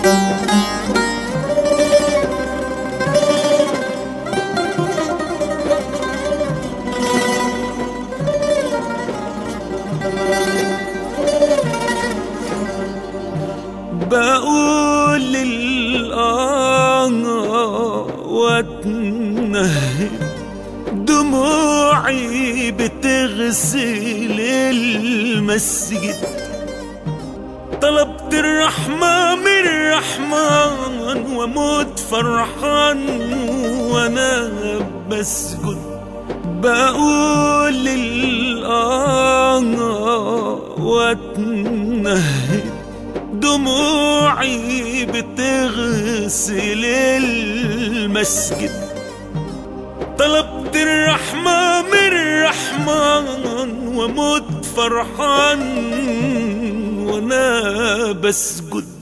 بقول للآه واتنهد دموعي بتغسل المسجد طلبت الرحمة من الرحمن وموت فرحان وانا بسجد بقول للآه واتنهد دموعي بتغسل المسجد طلبت الرحمة من الرحمن ومت فرحان وانا بسجد